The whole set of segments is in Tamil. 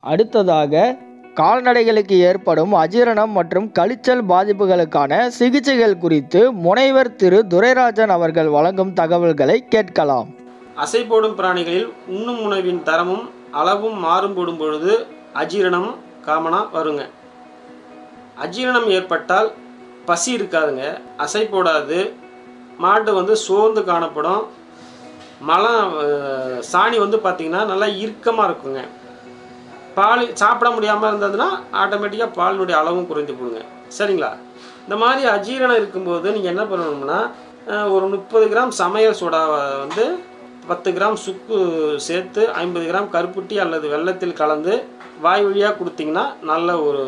அடுத்ததாக கால்நடைகளுக்கு ஏற்படும் அஜீரணம் மற்றும் கழிச்சல் பாதிப்புகளுக்கான சிகிச்சைகள் குறித்து முனைவர் திரு துரைராஜன் அவர்கள் வழங்கும் தகவல்களை கேட்கலாம் அசை போடும் பிராணிகளில் உண்ணும் உணவின் தரமும் அளவும் மாறுபடும் பொழுது அஜீரணம் காமனாக வருங்க அஜீரணம் ஏற்பட்டால் பசி இருக்காதுங்க அசை போடாது மாடு வந்து சோர்ந்து காணப்படும் மலம் அஹ், சாணி வந்து பார்த்திங்கன்னா நல்லா இறுக்கமாக இருக்குங்க பால் சாப்பிட முடியாமல் இருந்ததுன்னா ஆட்டோமேட்டிக்காக பாலினுடைய அளவும் குறைந்து போடுங்க சரிங்களா இந்த மாதிரி அஜீரணம் இருக்கும்போது நீங்கள் என்ன பண்ணணும்னா அஹ், ஒரு முப்பது கிராம் சமையல் சோடாவை வந்து பத்து கிராம் சுக்கு சேர்த்து ஐம்பது கிராம் கருப்புட்டி அல்லது வெள்ளத்தில் கலந்து வாய் வழியாக கொடுத்தீங்கன்னா நல்ல ஒரு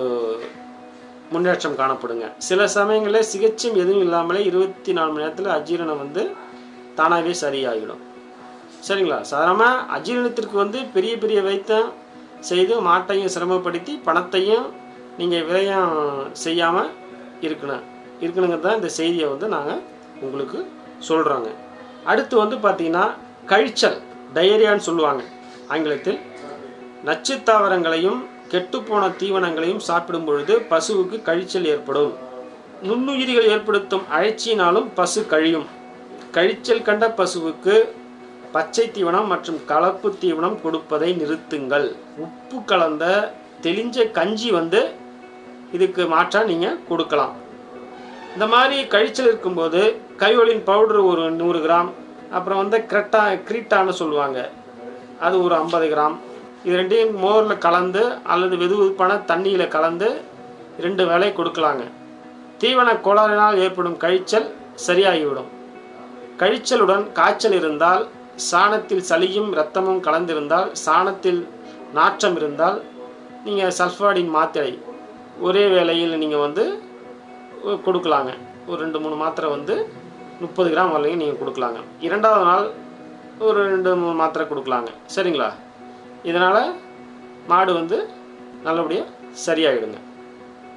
முன்னேற்றம் காணப்படுங்க சில சமயங்களில் சிகிச்சை எதுவும் இல்லாமலே இருபத்தி நாலு மணி நேரத்தில் அஜீரணம் வந்து தானாகவே சரியாகிடும் சரிங்களா சாதாரணமாக அஜீரணத்திற்கு வந்து பெரிய பெரிய வைத்தியம் செய்து மாட்டையும் சிரமப்படுத்தி பணத்தையும் நீங்கள் விரயம் செய்யாமல் இருக்கணும் இருக்கணுங்கிறது தான் இந்த செய்தியை வந்து நாங்கள் உங்களுக்கு சொல்கிறோங்க அடுத்து வந்து பார்த்தீங்கன்னா கழிச்சல் டயரியான்னு சொல்லுவாங்க ஆங்கிலத்தில் நச்சுத் தாவரங்களையும் கெட்டுப்போன தீவனங்களையும் சாப்பிடும் பொழுது பசுவுக்கு கழிச்சல் ஏற்படும் நுண்ணுயிரிகள் ஏற்படுத்தும் அழைச்சியினாலும் பசு கழியும் கழிச்சல் கண்ட பசுவுக்கு பச்சை தீவனம் மற்றும் கலப்பு தீவனம் கொடுப்பதை நிறுத்துங்கள் உப்பு கலந்த தெளிஞ்ச கஞ்சி வந்து இதுக்கு மாற்றா நீங்கள் கொடுக்கலாம் இந்த மாதிரி கழிச்சல் இருக்கும்போது கைவலின் பவுடர் ஒரு நூறு கிராம் அப்புறம் வந்து கிரெட்டா கிரீட்டான்னு சொல்லுவாங்க அது ஒரு ஐம்பது கிராம் இது ரெண்டையும் மோரில் கலந்து அல்லது வெது வெதுப்பான தண்ணியில் கலந்து ரெண்டு வேளை கொடுக்கலாங்க தீவன கோளாறினால் ஏற்படும் கழிச்சல் சரியாகிவிடும் கழிச்சலுடன் காய்ச்சல் இருந்தால் சாணத்தில் சளியும் இரத்தமும் கலந்திருந்தால் சாணத்தில் நாற்றம் இருந்தால் நீங்கள் சல்ஃபாடின் மாத்திரை ஒரே வேளையில் நீங்கள் வந்து ஒ- கொடுக்கலாங்க ஒரு ரெண்டு மூணு மாத்திரை வந்து முப்பது கிராம் வரலையும் நீங்கள் கொடுக்கலாங்க இரண்டாவது நாள் ஒரு ரெண்டு மூணு மாத்திரை கொடுக்கலாங்க சரிங்களா இதனால் மாடு வந்து நல்லபடியாக சரியாயிடுங்க